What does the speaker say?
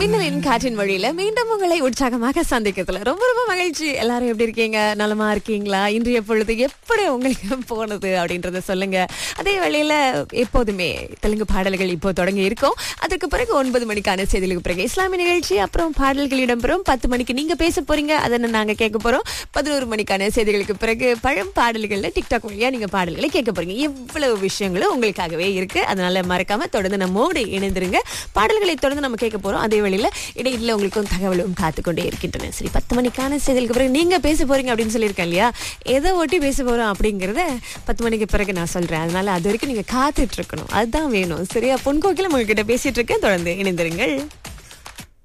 மின்னலின் காற்றின் வழியில மீண்டும் உங்களை உற்சாகமாக சந்திக்கிறதுல ரொம்ப ரொம்ப மகிழ்ச்சி எல்லாரும் எப்படி இருக்கீங்க நலமா இருக்கீங்களா இன்றைய பொழுது எப்படி உங்களுக்கு போனது அப்படின்றத சொல்லுங்க அதே வேளையில எப்போதுமே தெலுங்கு பாடல்கள் இப்போ தொடங்கி இருக்கும் அதுக்கு பிறகு ஒன்பது மணிக்கான செய்திகளுக்கு பிறகு இஸ்லாமிய நிகழ்ச்சி அப்புறம் பாடல்கள் இடம்பெறும் பத்து மணிக்கு நீங்க பேச போறீங்க அதை நாங்க கேட்க போறோம் பதினோரு மணிக்கான செய்திகளுக்கு பிறகு பழம் பாடல்கள்ல டிக்டாக் வழியா நீங்க பாடல்களை கேட்க போறீங்க இவ்வளவு விஷயங்களும் உங்களுக்காகவே இருக்கு அதனால மறக்காம தொடர்ந்து நம்மோடு இணைந்திருங்க பாடல்களை தொடர்ந்து நம்ம கேட்க போறோம் அதே வேளையில இடையில உங்களுக்கும் தகவலும் காத்துக்கொண்டே இருக்கின்றன சரி பத்து மணிக்கான செய்திகளுக்கு பிறகு நீங்க பேச போறீங்க அப்படின்னு சொல்லியிருக்கேன் இல்லையா எதை ஒட்டி பேச போறோம் அப்படிங்கறத பத்து மணிக்கு பிறகு நான் சொல்றேன் அதனால அது வரைக்கும் நீங்க காத்துட்டு இருக்கணும் அதுதான் வேணும் சரியா பொன்கோக்கில உங்ககிட்ட பேசிட்டு இருக்கேன் தொடர்ந்து இணைந்திருங்கள்